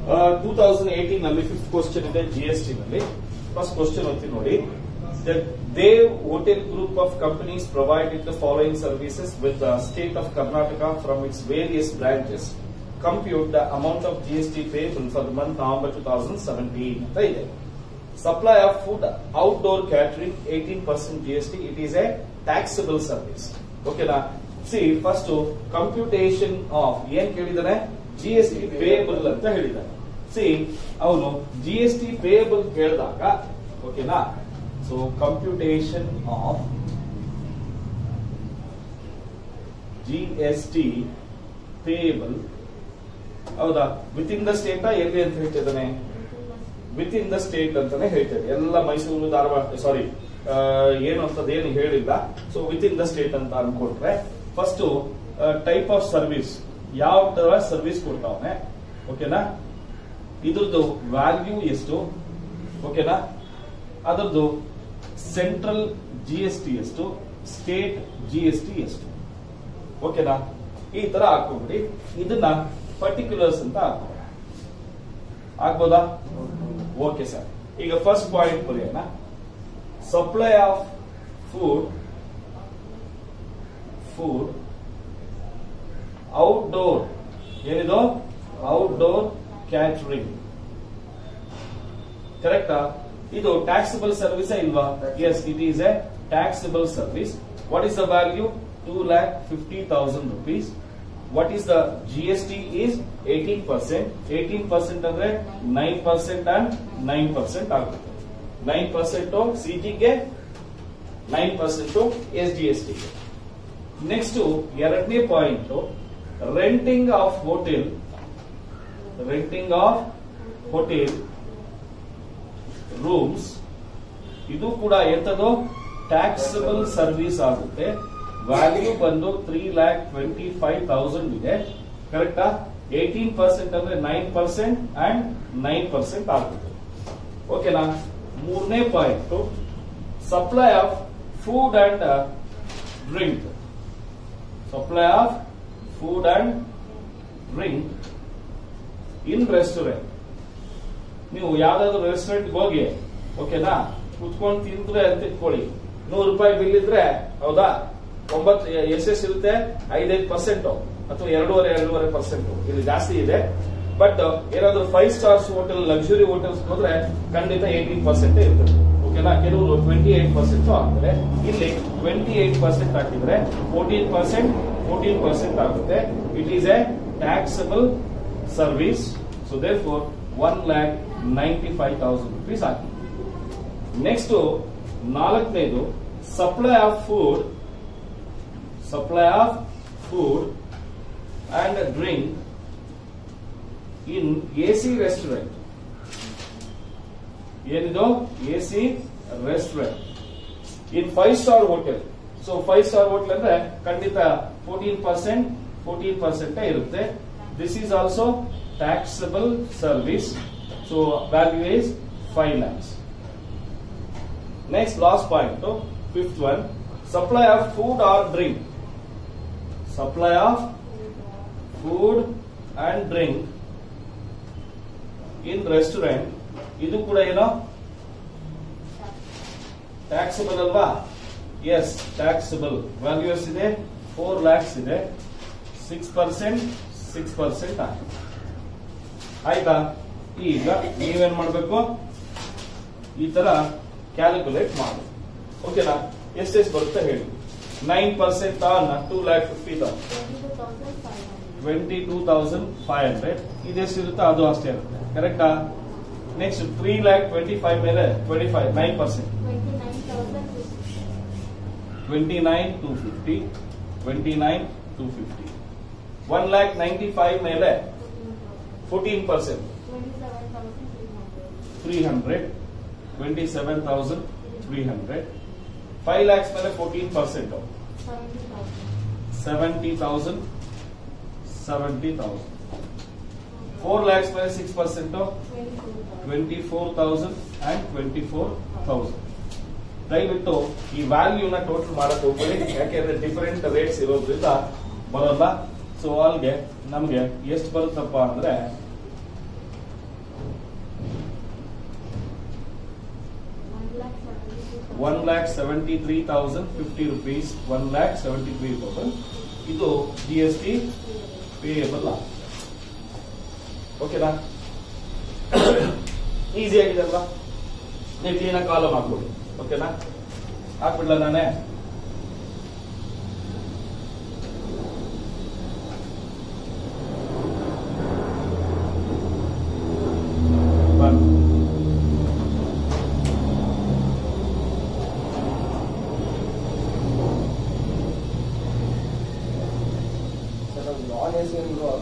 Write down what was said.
two thousand eighteen ನಲ್ಲಿ fifth question ಇದೆ G S T ನಲ್ಲಿ ಫಸ್ಟ್ ಕ್ವಶನ್ ಓದ್ತೀನಿ ನೋಡಿ the Dev hotel group of companies provided the following services with the state of Karnataka from its various branches compute the amount of G S T payable for the month November two thousand seventeen ಅಂತ ಇದೆ supply of food outdoor catering eighteen percent G S T it is a taxable service ಓಕೆನಾ see first computation of ಏನ್ ಕೇಳಿದಾನೆ G S T payable ಅಂತ ಹೇಳಿದ್ದಾನೆ C ಅವನು G S T payable ಕೇಳಿದಾಗ ಓಕೆನಾ so computation of G S T payable ಹೌದಾ within the state ಎಲ್ಲಿ ಅಂತ ಹೇಳ್ತಿದ್ದಾನೆ ವಿತ್ ಇನ್ ದ ಸ್ಟೇಟ್ ಅಂತಾನೆ ಹೇಳ್ತೇವೆ ಎಲ್ಲ ಮೈಸೂರು ಧಾರವಾಡ ಸಾರಿ ಏನು ಅಂತದ್ದು ಏನು ಹೇಳಿಲ್ಲ so within the state ಅಂತ ಅನ್ಕೊಂಡ್ರೆ ಫಸ್ಟ್ ಟೈಪ್ ಆಫ್ ಸರ್ವಿಸ್ ಯಾವ ತರ ಸರ್ವಿಸ್ ಕೊಡ್ತಾವನೆ ಓಕೆನಾ ಇದ್ರದ್ದು ವ್ಯಾಲ್ಯೂ ಎಷ್ಟು ಓಕೆನಾ ಅದರದ್ದು ಸೆಂಟ್ರಲ್ ಜಿ ಎಸ್ ಟಿ ಎಷ್ಟು ಸ್ಟೇಟ್ ಜಿ ಎಸ್ ಟಿ ಎಷ್ಟು ಓಕೆನಾ ಈ ತರ ಹಾಕೊಂಡ್ಬಿಡಿ ಇದನ್ನ ಪರ್ಟಿಕ್ಯುಲರ್ಸ್ ಅಂತ ಹಾಕೋಣ ಆಗ್ಬೋದಾ ಓಕೆ ಸರ್ ಈಗ ಫಸ್ಟ್ ಪಾಯಿಂಟ್ ಬರೆಯೋಣ supply of food food outdoor ಏನಿದು ಔಟ್ಡೋರ್ ಕ್ಯಾಟರಿಂಗ್ ಕರೆಕ್ಟಾ ಇದು ಟ್ಯಾಕ್ಸಿಬಲ್ ಸರ್ವಿಸ್ ಇಲ್ವಾ yes it is a taxable service what is the value two lakh fifty thousand rupees what is the G S T is eighteen percent eighteen percent ಅಂದ್ರೆ nine percent and nine percent ಆಗುತ್ತೆ nine percent ಸಿಜಿಗೆ nine percent S G S ಟಿಗೆ next ಎರಡನೇ point renting of hotel renting of hotel rooms ಇದು ಕೂಡ ಎಂತದು taxable service ಆಗುತ್ತೆ value ಬಂದು three lakh twenty five thousand ಇದೆ ಕರೆಕ್ಟಾ ಏಟೀನ್ ಪರ್ಸೆಂಟ್ ಅಂದ್ರೆ nine percent and nine percent ಆಗುತ್ತೆ ಓಕೆನಾ ಮೂರನೇ point supply of food and drink supply of food and drink in restaurant ನೀವು ಯಾವ್ದಾದ್ರು ರೆಸ್ಟೋರೆಂಟ್ ಹೋಗಿ ಓಕೆನಾ ಕುತ್ಕೊಂಡು ತಿಂದ್ರೆ ಅಂತ ಇಟ್ಕೊಳ್ಳಿ ನೂರು ರೂಪಾಯಿ ಬಿಲ್ ಇದ್ರೆ ಹೌದಾ ಒಂಬತ್ತು ಎಷ್ಟೆಷ್ಟು ಇರುತ್ತೆ ಐದೈದು ಪರ್ಸೆಂಟ್ ಅಥವಾ ಎರಡೂವರೆ ಎರಡೂವರೆ ಪರ್ಸೆಂಟ್ ಇದು ಜಾಸ್ತಿ ಇದೆ ಬಟ್ ಏನಾದ್ರು five stars hotel luxury hotels ಹೋದ್ರೆ ಖಂಡಿತ ಏಟೀನ್ ಪರ್ಸೆಂಟ್ ಇರ್ತದೆ ಓಕೆನಾ ಕೆಲವರು ಟ್ವೆಂಟಿ ಏಟ್ ಪರ್ಸೆಂಟ್ ಆಗ್ತಾರೆ ಇಲ್ಲಿ ಟ್ವೆಂಟಿ ಏಟ್ ಪರ್ಸೆಂಟ್ ಹಾಕಿದ್ರೆ ಫೋರ್ಟೀನ್ ಪರ್ಸೆಂಟ್ ಫೋರ್ಟೀನ್ ಪರ್ಸೆಂಟ್ ಆಗುತ್ತೆ it is a taxable service so therefore one lakh ninety five thousand rupees ಹಾಕಿ ನೆಕ್ಸ್ಟ್ ನಾಲ್ಕನೇದು supply of food supply of food and drink in A C restaurant ಏನಿದು A C restaurant in five star hotel so five star hotel ಅಂದ್ರೆ ಖಂಡಿತ fourteen percent fourteen percent ಇರುತ್ತೆ this is also taxable service so value is five lakhs next last point fifth one supply of food or drink supply of food and drink in restaurant ಇದು ಕೂಡ ಏನೋ taxable ಅಲ್ವಾ yes taxable value ಇದೆ four lakhs ಇದೆ six percent six percent ಆಗಿದೆ ಆಯ್ತಾ ಈಗ ನೀವೇನ್ ಮಾಡ್ಬೇಕು ಈ ತರ ಕ್ಯಾಲ್ಕುಲೇಟ್ ಮಾಡಿ ಓಕೆನಾ ಎಷ್ಟೆಷ್ಟು ಬರುತ್ತೆ ಹೇಳಿ nine percent on two lakh fifty thousand twenty two thousand five hundred ಇದೆಷ್ಟಿರುತ್ತೆ ಅದು ಅಷ್ಟೇ ಇರುತ್ತೆ ಕರೆಕ್ಟಾ next three lakh twenty five ಮೇಲೆ twenty five nine percent twenty nine two fifty twenty nine two fifty one lakh ninety five ಮೇಲೆ fourteen percent three hundred twenty seven thousand three hundred five lakhs ಮೇಲೆ fourteen percent seventy thousand seventy thousand four lakhs ಮೇಲೆ six percent twenty four thousand and twenty four thousand ದಯವಿಟ್ಟು ಈ ವ್ಯಾಲ್ಯೂನ total ಮಾಡಕ್ ಹೋಗ್ಬೇಡಿ ಯಾಕೆಂದ್ರೆ different rates ಇರೋದ್ರಿಂದ ಬರೋಲ್ಲ ಸೊ ಅಲ್ಲಿಗೆ ನಮ್ಗೆ ಎಷ್ಟು ಬರುತ್ತಪ್ಪ ಅಂದ್ರೆ one lakh seventy three thousand fifty rupees one lakh seventy three thousand ಇದು ಜಿ ಎಸ್ ಟಿ ಪೇಯಬಲ್ ಓಕೆನಾ ಈಸಿ ಆಗಿದೆ ಅಲ್ವಾ ನೀವು ಕ್ಲೀನಾಗಿ ಕಾಲಮ್ ಹಾಕ್ಬಿಡಿ ಓಕೆನಾ ಹಾಕ್ಬಿಡ್ಲ ನಾನೇ ಬಂತು ಸರ್ ನಾನ್ ಎಸಿ